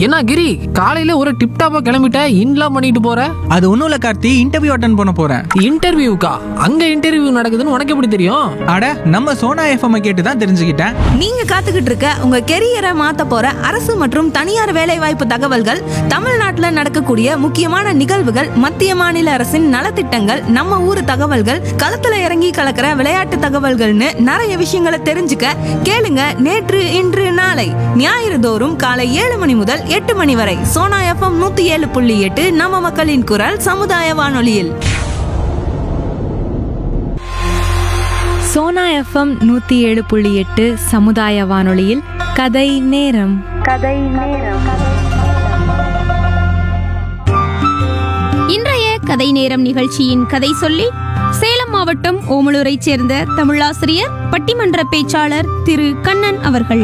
என்ன கிரி காலையில ஒரு டிப்டாப்பா கிளம்பிட்ட இன்லாம் பண்ணிட்டு போற அது ஒன்றும் இல்லை கார்த்தி இன்டர்வியூ அட்டன் பண்ண போகிறேன் இன்டர்வியூக்கா அங்க இன்டர்வியூ நடக்குதுன்னு உனக்கு எப்படி தெரியும் அட நம்ம சோனா எஃப்எம் கேட்டு தான் தெரிஞ்சுக்கிட்டேன் நீங்க காத்துக்கிட்டு இருக்க உங்க கெரியரை மாத்த போற அரசு மற்றும் தனியார் வேலைவாய்ப்பு தகவல்கள் தமிழ்நாட்டுல நடக்கக்கூடிய முக்கியமான நிகழ்வுகள் மத்திய மாநில அரசின் நலத்திட்டங்கள் நம்ம ஊர் தகவல்கள் களத்துல இறங்கி கலக்கிற விளையாட்டு தகவல்கள்னு நிறைய விஷயங்களை தெரிஞ்சுக்க கேளுங்க நேற்று இன்று நாளை ஞாயிறு தோறும் காலை ஏழு மணி முதல் எட்டு மணி வரை சோனா எஃப்எம் நூத்தி ஏழு புள்ளி எட்டு நம்ம மக்களின் குரல் சமுதாய வானொலியில் சோனா எஃப்எம் நூத்தி ஏழு புள்ளி எட்டு சமுதாய வானொலியில் கதை நேரம் இன்றைய கதை நேரம் நிகழ்ச்சியின் கதை சொல்லி சேலம் மாவட்டம் ஓமலூரைச் சேர்ந்த தமிழாசிரியர் பட்டிமன்ற பேச்சாளர் திரு கண்ணன் அவர்கள்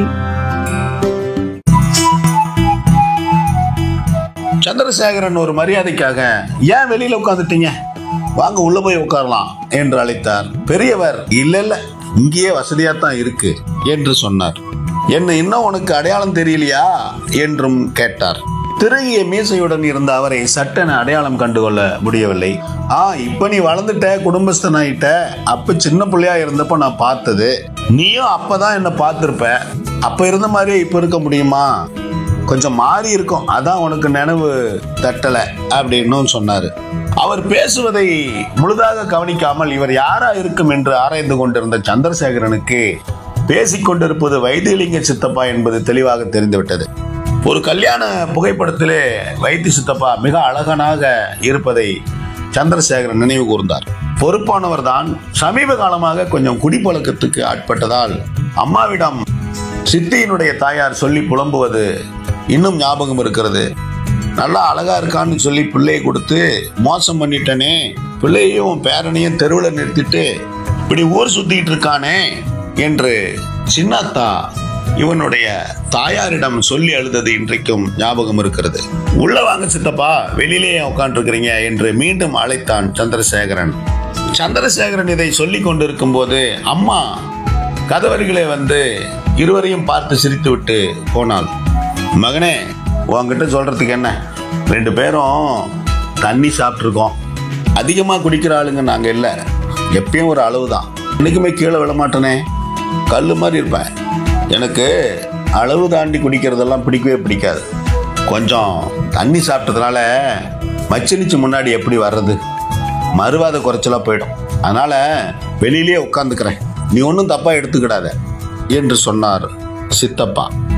சந்திரசேகரன் ஒரு மரியாதைக்காக ஏன் வெளியில உட்காந்துட்டீங்க வாங்க உள்ள போய் உட்காரலாம் என்று அழைத்தார் பெரியவர் இல்ல இல்ல இங்கேயே வசதியா தான் இருக்கு என்று சொன்னார் என்ன இன்னும் உனக்கு அடையாளம் தெரியலையா என்றும் கேட்டார் திருகிய மீசையுடன் இருந்த அவரை சட்டென அடையாளம் கண்டுகொள்ள முடியவில்லை ஆ இப்ப நீ வளர்ந்துட்ட குடும்பஸ்தனாயிட்ட அப்ப சின்ன பிள்ளையா இருந்தப்ப நான் பார்த்தது நீயும் அப்பதான் என்ன பார்த்திருப்ப அப்ப இருந்த மாதிரியே இப்ப இருக்க முடியுமா கொஞ்சம் மாறி இருக்கும் அதான் உனக்கு நினைவு தட்டல அப்படின்னு சொன்னாரு அவர் பேசுவதை முழுதாக கவனிக்காமல் இவர் யாரா இருக்கும் என்று ஆராய்ந்து கொண்டிருந்த சந்திரசேகரனுக்கு பேசிக் கொண்டிருப்பது வைத்தியலிங்க சித்தப்பா என்பது தெளிவாக தெரிந்துவிட்டது ஒரு கல்யாண புகைப்படத்திலே வைத்திய சித்தப்பா மிக அழகனாக இருப்பதை சந்திரசேகரன் நினைவு கூர்ந்தார் பொறுப்பானவர் தான் சமீப காலமாக கொஞ்சம் குடிப்பழக்கத்துக்கு ஆட்பட்டதால் அம்மாவிடம் சித்தியினுடைய தாயார் சொல்லி புலம்புவது இன்னும் ஞாபகம் இருக்கிறது நல்லா அழகா இருக்கான்னு சொல்லி பிள்ளையை கொடுத்து மோசம் பண்ணிட்டனே பிள்ளையையும் பேரனையும் தெருவில் நிறுத்திட்டு இப்படி ஊர் சுத்திட்டு இருக்கானே என்று சின்னத்தா இவனுடைய தாயாரிடம் சொல்லி அழுதது இன்றைக்கும் ஞாபகம் இருக்கிறது உள்ள வாங்க சித்தப்பா வெளியிலேயே உட்காந்துருக்கிறீங்க என்று மீண்டும் அழைத்தான் சந்திரசேகரன் சந்திரசேகரன் இதை சொல்லி கொண்டிருக்கும் போது அம்மா கதவரிகளே வந்து இருவரையும் பார்த்து சிரித்துவிட்டு போனாள் மகனே உன்கிட்ட சொல்றதுக்கு என்ன ரெண்டு பேரும் தண்ணி சாப்பிட்ருக்கோம் அதிகமாக குடிக்கிற ஆளுங்க நாங்கள் இல்லை எப்பயும் ஒரு அளவு தான் என்றைக்குமே கீழே விழ மாட்டேனே கல் மாதிரி இருப்பேன் எனக்கு அளவு தாண்டி குடிக்கிறதெல்லாம் பிடிக்கவே பிடிக்காது கொஞ்சம் தண்ணி சாப்பிட்டதுனால மச்சினிச்சு முன்னாடி எப்படி வர்றது மறுவாத குறைச்சலா போயிடும் அதனால வெளியிலேயே உட்காந்துக்கிறேன் நீ ஒன்றும் தப்பா எடுத்துக்கிடாத என்று சொன்னார் சித்தப்பா